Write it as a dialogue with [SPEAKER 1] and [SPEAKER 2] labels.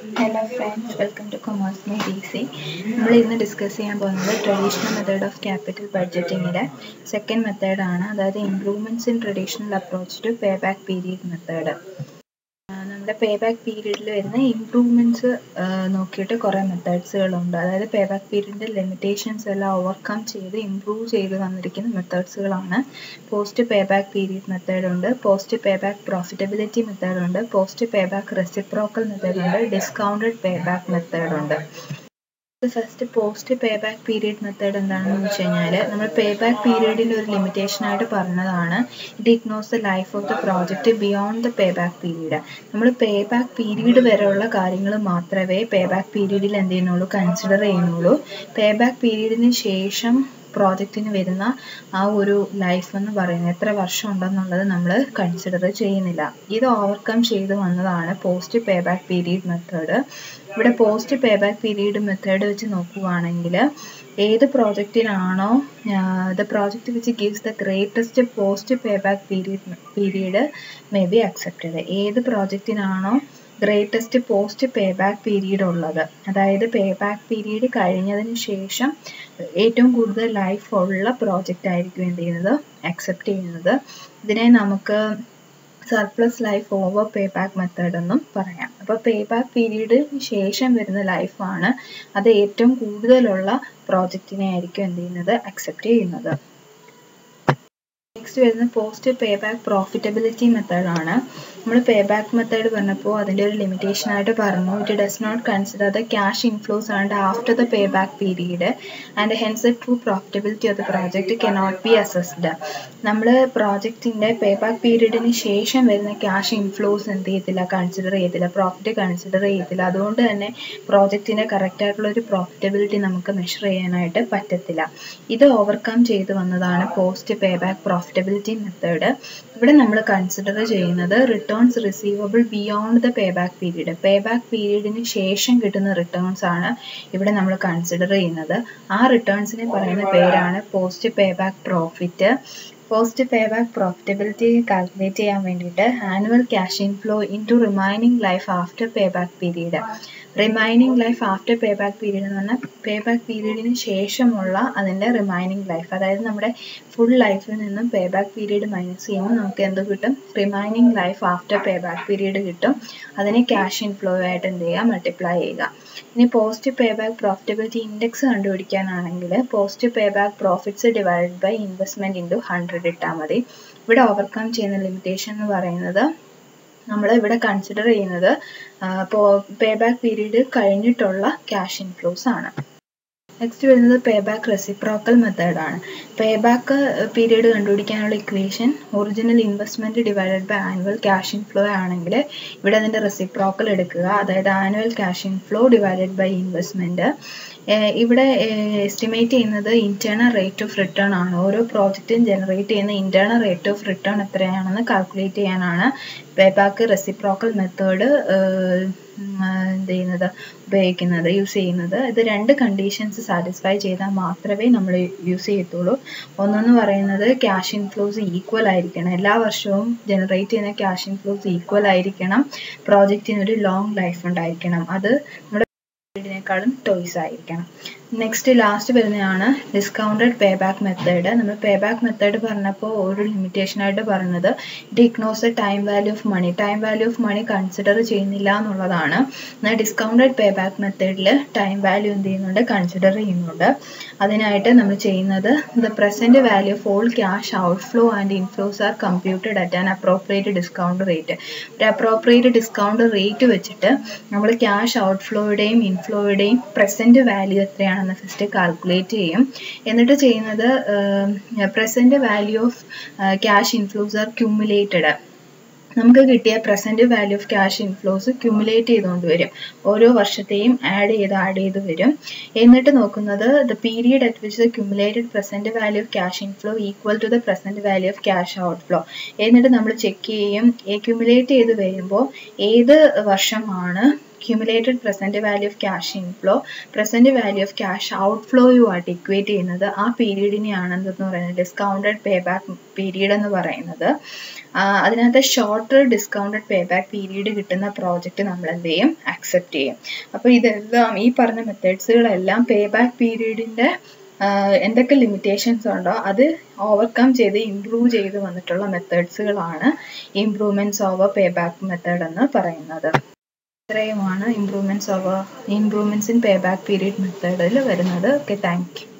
[SPEAKER 1] hello friends welcome to commerce my D C നമ്മൾ ഇന്ന് discuss ചെയ്യാൻ പോകുന്നത് ട്രഡീഷണൽ മെത്തേഡ് ഓഫ് ക്യാപിറ്റൽ ബഡ്ജറ്റിങ്ങിലെ സെക്കൻഡ് മെത്തേഡാണ് അതായത് improvements in traditional approach to pay back period method നമ്മുടെ പേ ബാക്ക് പീരീഡിൽ വരുന്ന ഇംപ്രൂവ്മെൻറ്റ്സ് നോക്കിയിട്ട് കുറേ മെത്തേഡ്സുകളുണ്ട് അതായത് പേ ബാക്ക് പീരീഡിൻ്റെ ലിമിറ്റേഷൻസ് എല്ലാം ഓവർകം ചെയ്ത് ഇംപ്രൂവ് ചെയ്ത് വന്നിരിക്കുന്ന മെത്തേഡ്സുകളാണ് post pay back period method ഉണ്ട് post pay back profitability method ഉണ്ട് post pay back reciprocal method ഉണ്ട് ഡിസ്കൗണ്ടഡ് പേ ബാക്ക് മെത്തേഡ് ഉണ്ട് first post pay back period method എന്താണെന്ന് വെച്ച് കഴിഞ്ഞാൽ നമ്മൾ പേ ബാക്ക് പീരീഡിൻ്റെ ഒരു ലിമിറ്റേഷൻ ആയിട്ട് പറഞ്ഞതാണ് it ignores the life of the project beyond the pay back period നമ്മൾ പേ ബാക്ക് പീരീഡ് വരെയുള്ള കാര്യങ്ങൾ മാത്രമേ പേ ബാക്ക് പീരീഡിൽ എന്ത് ചെയ്യുന്നുള്ളൂ കൺസിഡർ ചെയ്യുന്നുള്ളൂ പേ ബാക്ക് പീരീഡിന് ശേഷം പ്രോജക്റ്റിന് വരുന്ന ആ ഒരു ലൈഫ് എന്ന് പറയുന്നത് എത്ര വർഷം ഉണ്ടെന്നുള്ളത് നമ്മൾ കൺസിഡർ ചെയ്യുന്നില്ല ഇത് ഓവർകം ചെയ്ത് വന്നതാണ് post pay back period method ഇവിടെ post pay back period method വെച്ച് നോക്കുകയാണെങ്കിൽ ഏത് പ്രോജക്റ്റിനാണോ the project which gives the greatest post pay back period period may be accepted ഏത് പ്രോജക്റ്റിനാണോ greatest post pay back period ഉള്ളത് അതായത് പേ ബാക്ക് പീരീഡ് കഴിഞ്ഞതിന് ശേഷം ഏറ്റവും കൂടുതൽ ലൈഫ് ഉള്ള പ്രോജക്റ്റ് ആയിരിക്കും എന്ത് ചെയ്യുന്നത് അക്സെപ്റ്റ് ചെയ്യുന്നത് ഇതിനെ നമുക്ക് surplus life over pay back method എന്നും പറയാം അപ്പോൾ പേ ബാക്ക് പീരീഡിന് ശേഷം വരുന്ന ലൈഫാണ് അത് ഏറ്റവും കൂടുതലുള്ള പ്രോജക്റ്റിനെ ആയിരിക്കും എന്ത് ചെയ്യുന്നത് അക്സെപ്റ്റ് ചെയ്യുന്നത് നെക്സ്റ്റ് വരുന്ന പോസ്റ്റ് പേ ബാക്ക് പ്രോഫിറ്റബിലിറ്റി മെത്തേഡാണ് നമ്മൾ പേ ബാക്ക് മെത്തേഡ് പറഞ്ഞപ്പോൾ അതിൻ്റെ ഒരു ലിമിറ്റേഷൻ ആയിട്ട് പറഞ്ഞു it does not consider the cash inflows and after the pay back period and hence the true profitability of the project cannot be assessed നമ്മൾ പ്രോജക്റ്റിൻ്റെ പേ back പീരീഡിന് ശേഷം വരുന്ന ക്യാഷ് ഇൻഫ്ലോസ് എന്ത് ചെയ്യത്തില്ല കൺസിഡർ ചെയ്യത്തില്ല പ്രോഫിറ്റ് കൺസിഡർ ചെയ്യത്തില്ല അതുകൊണ്ട് തന്നെ പ്രോജക്റ്റിൻ്റെ കറക്റ്റ് ആയിട്ടുള്ള ഒരു പ്രോഫിറ്റബിലിറ്റി നമുക്ക് മെഷർ ചെയ്യാനായിട്ട് പറ്റത്തില്ല ഇത് ഓവർകം ചെയ്ത് വന്നതാണ് post pay back profitability method ഇവിടെ നമ്മൾ കൺസിഡർ ചെയ്യുന്നത് returns receivable beyond the pay back period pay back പീരീഡിന് ശേഷം കിട്ടുന്ന റിട്ടേൺസ് ആണ് ഇവിടെ നമ്മൾ കൺസിഡർ ചെയ്യുന്നത് ആ റിട്ടേൺസിനെ പറയുന്ന പേരാണ് post pay back profit post pay back profitability calculate ചെയ്യാൻ വേണ്ടിയിട്ട് annual cash inflow into remaining life after pay back period remaining life after pay back period എന്ന് പറഞ്ഞാൽ പേ ബാക്ക് പീരീഡിന് ശേഷമുള്ള അതിൻ്റെ റിമൈനിങ് ലൈഫ് അതായത് നമ്മുടെ ഫുൾ ലൈഫിൽ നിന്നും പേ ബാക്ക് പീരീഡ് മൈനസ് ചെയ്യുമ്പോൾ നമുക്ക് എന്ത് കിട്ടും remaining life after pay back period കിട്ടും അതിനെ ക്യാഷ് ഇൻഫ്ലോ ആയിട്ട് എന്ത് ചെയ്യുക മൾട്ടിപ്ലൈ ചെയ്യുക ഇനി post pay back profitability index കണ്ടുപിടിക്കാനാണെങ്കിൽ post pay back profits divide by investment into hundred ഇട്ടാൽ മതി ഇവിടെ ഓവർകം ചെയ്യുന്ന ലിമിറ്റേഷൻ എന്ന് പറയുന്നത് നമ്മൾ ഇവിടെ കൺസിഡർ ചെയ്യുന്നത് പേ ബാക്ക് പീരീഡ് കഴിഞ്ഞിട്ടുള്ള ക്യാഷ് ഇൻഫ്ലോസ് ആണ് നെക്സ്റ്റ് വരുന്നത് പേ ബാക്ക് റെസിപ്രോക്കൽ മെത്തേഡാണ് പേ ബാക്ക് പീരീഡ് കണ്ടുപിടിക്കാനുള്ള equation original investment divided by annual cash inflow ആണെങ്കിൽ ഇവിടെ അതിൻ്റെ റെസിപ്രോക്കൽ എടുക്കുക അതായത് annual cash inflow divided by investment ഇവിടെ എസ്റ്റിമേറ്റ് ചെയ്യുന്നത് ഇന്റേണൽ റേറ്റ് ഓഫ് റിട്ടേൺ ആണ് ഓരോ പ്രോജക്റ്റും ജനറേറ്റ് ചെയ്യുന്ന ഇന്റേണൽ റേറ്റ് ഓഫ് റിട്ടേൺ എത്രയാണെന്ന് കാൽക്കുലേറ്റ് ചെയ്യാനാണ് പേ ബാക്ക് റെസിപ്രോക്കൽ മെത്തേഡ് എന്ത് ചെയ്യുന്നത് ഉപയോഗിക്കുന്നത് യൂസ് ചെയ്യുന്നത് ഇത് രണ്ട് കണ്ടീഷൻസ് സാറ്റിസ്ഫൈ ചെയ്താൽ മാത്രമേ നമ്മൾ യൂസ് ചെയ്യത്തുള്ളൂ ഒന്നെന്ന് പറയുന്നത് ക്യാഷ് ഇൻഫ്ലോസ് ഈക്വൽ ആയിരിക്കണം എല്ലാ വർഷവും ജനറേറ്റ് ചെയ്യുന്ന ക്യാഷ് ഇൻഫ്ലോസ് ഈക്വൽ ആയിരിക്കണം പ്രോജക്റ്റിന് ഒരു ലോങ് ലൈഫ് ഉണ്ടായിരിക്കണം അത് നമ്മുടെ പീരീഡിനേക്കാളും ടോയ്സ് ആയിരിക്കണം നെക്സ്റ്റ് ലാസ്റ്റ് വരുന്നതാണ് ഡിസ്കൗണ്ടഡ് പേ ബാക്ക് മെത്തേഡ് നമ്മൾ പേ ബാക്ക് മെത്തേഡ് പറഞ്ഞപ്പോൾ ഒരു ലിമിറ്റേഷൻ ആയിട്ട് പറഞ്ഞത് it ignores the time value of money time value of money consider ചെയ്യുന്നില്ല എന്നുള്ളതാണ് എന്നാൽ ഡിസ്കൗണ്ടഡ് പേ ബാക്ക് മെത്തേഡിൽ ടൈം വാല്യൂ എന്ത് ചെയ്യുന്നുണ്ട് കൺസിഡർ ചെയ്യുന്നുണ്ട് അതിനായിട്ട് നമ്മൾ ചെയ്യുന്നത് the present value of all cash outflow and inflows are computed at an appropriate discount rate ഒരു അപ്രോപ്രിയേറ്റ് ഡിസ്കൗണ്ട് റേറ്റ് വെച്ചിട്ട് നമ്മൾ ക്യാഷ് ഔട്ട്ഫ്ലോയുടെയും ഇൻഫ്ലോയുടെയും പ്രസന്റ് വാല്യൂ എത്രയാണ് ആണെന്ന് ഫസ്റ്റ് കാൽക്കുലേറ്റ് ചെയ്യും എന്നിട്ട് ചെയ്യുന്നത് present value of cash inflows are cumulated നമുക്ക് കിട്ടിയ present value of cash inflows cumulate ചെയ്തുകൊണ്ട് വരും ഓരോ വർഷത്തെയും ആഡ് ചെയ്ത് ആഡ് ചെയ്ത് വരും എന്നിട്ട് നോക്കുന്നത് the period at which the cumulated present value of cash inflow equal to the present value of cash outflow എന്നിട്ട് നമ്മൾ ചെക്ക് ചെയ്യും ക്യുമുലേറ്റ് ചെയ്ത് വരുമ്പോൾ ഏത് വർഷമാണ് cumulated present value of cash inflow present value of cash ഔട്ട്ഫ്ലോയുമായിട്ട് equate ചെയ്യുന്നത് ആ പീരീഡിനെയാണ് എന്തെന്ന് പറയുന്നത് ഡിസ്കൗണ്ടഡ് പേ ബാക്ക് പീരീഡ് എന്ന് പറയുന്നത് അതിനകത്ത് shorter discounted pay back period കിട്ടുന്ന പ്രോജക്റ്റ് നമ്മൾ എന്ത് ചെയ്യും അക്സെപ്റ്റ് ചെയ്യും അപ്പോൾ ഇതെല്ലാം ഈ പറഞ്ഞ മെത്തേഡ്സുകളെല്ലാം പേ ബാക്ക് പീരീഡിൻ്റെ എന്തൊക്കെ ലിമിറ്റേഷൻസ് ഉണ്ടോ അത് ഓവർകം ചെയ്ത് ഇംപ്രൂവ് ചെയ്ത് വന്നിട്ടുള്ള മെത്തേഡ്സുകളാണ് improvements over pay back method എന്ന് പറയുന്നത് ഇത്രയുമാണ് improvements over improvements in pay back period മെത്തേഡിൽ വരുന്നത് ഓക്കെ താങ്ക് യു